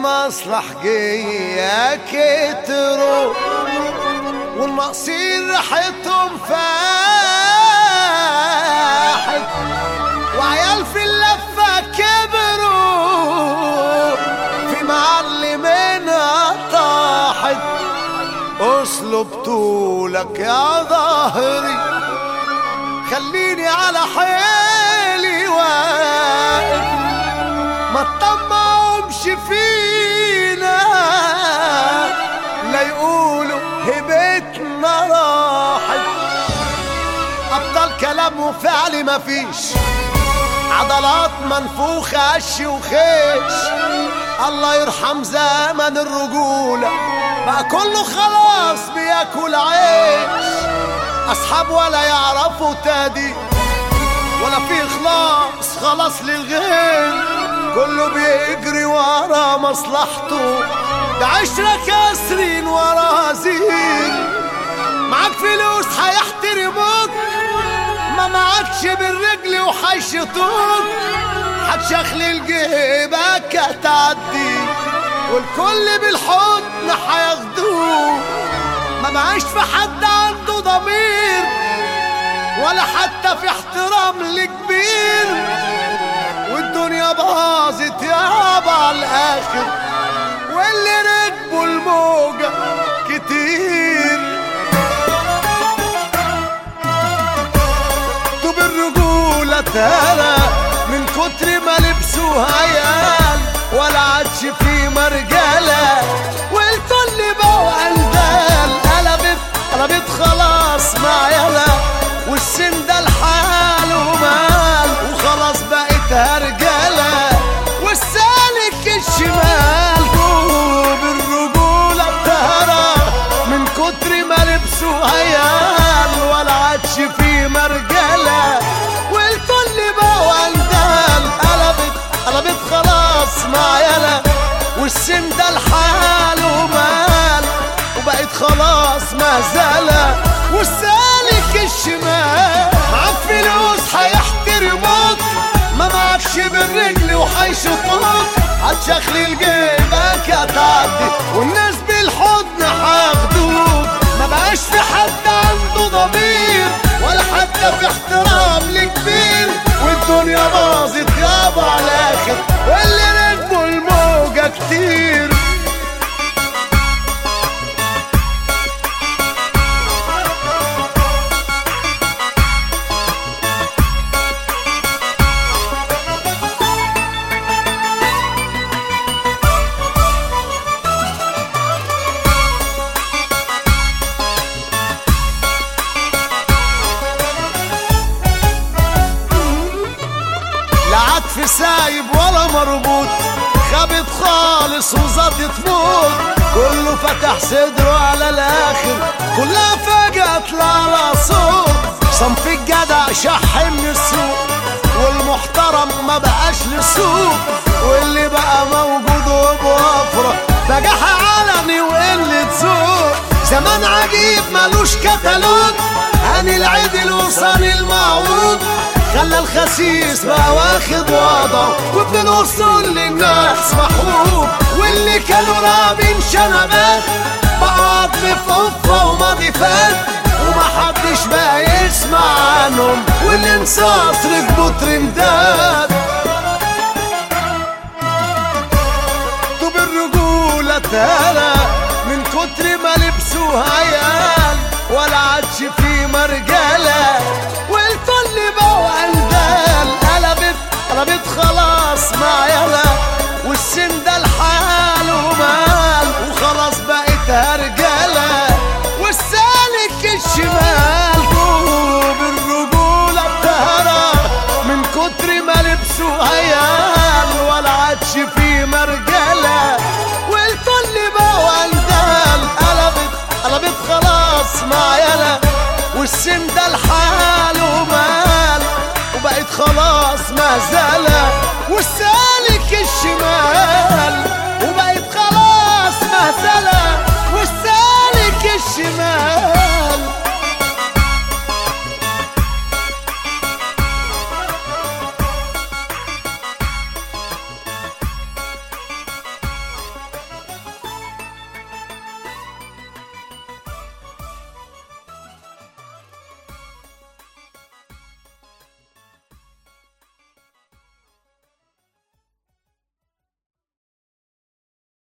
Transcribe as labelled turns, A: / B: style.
A: المصلحجية كتروا والناقصين ريحتهم فاحت وعيال في اللفة كبروا في معلمينها طاحت اسلب طولك يا ظهري خليني على حيلي واقف ما تطمعهمش فينا لا يقولوا هبتنا راحت ابطال كلام وفعل مفيش عضلات منفوخة قش وخيش الله يرحم زمن الرجولة بقى كله خلاص بياكل عيش أصحاب ولا يعرفوا تادي ولا في إخلاص خلاص للغير كله بيجري ورا مصلحته ده عشرة كاسرين ورا زين معاك فلوس هيحترموك ما معكش بالرجل وحيشطوك هتشخلل جيبك هتعدي والكل بالحضن هياخدوه ما معاش في حد عنده ضمير ولا حتى في احترام لكبير والدنيا باظت يابا على الاخر واللي ركبوا الموجة كتير طوب الرجولة ترى من كتر ما لبسوا عيال ولا عادش في مرجلة والكل بقوا اندال قلبت قلبت خلاص مع يلا والسن ده الحال ومال وخلاص بقت هرجلة والسالك الشمال طوب الرجولة بتهرى من كتر ما لبسوا عيال ولا عادش في مرجلة والكل بقوا اندال قلبت قلبت خلاص مع يلا والسن ده الحال ومال وبقت خلاص مهزلة والسالك الشمال معاك فلوس هيحترموك ما معكش بالرجل وحيشطوك هتشخلل جيبك هتعدي والناس بالحضن هياخدوك ما بقاش في حد عنده ضمير ولا حتى في احترام لكبير والدنيا باظت يابا على الاخر واللي ركبوا الموجة كتير لا عطف سايب ولا مربوط خابت خالص وزادت موت كله فتح صدره على الاخر كلها فجأة طلع على صوت صنف الجدع شح من السوق والمحترم ما بقاش للسوق واللي بقى موجود وبوفرة بجاح علني وقلة ذوق زمان عجيب ملوش كتالوج هاني العدل وصاني المعروض خلى الخسيس بقى واخد وضعه وابن الوصول للناس محبوب واللي كانوا رابين شنبات بقى عظم في قفة وماضي فات ومحدش بقى يسمع عنهم والانصاص ركبوا ترندات طوب الرجولة تالا من كتر ما لبسوا عيال ولا عادش في مرجلة والكل بقوا اندال قلبت قلبت خلاص مع يلا والسن ده الحال ومال وخلاص بقت هرجلة والسالك الشمال طوب الرجولة بتهرى من كتر ما لبسوا عيال ولا عادش في مرجلة والكل بقوا اندال قلبت قلبت خلاص مع يلا والسن ده الحال ومال وبقت خلاص مهزلة والسالك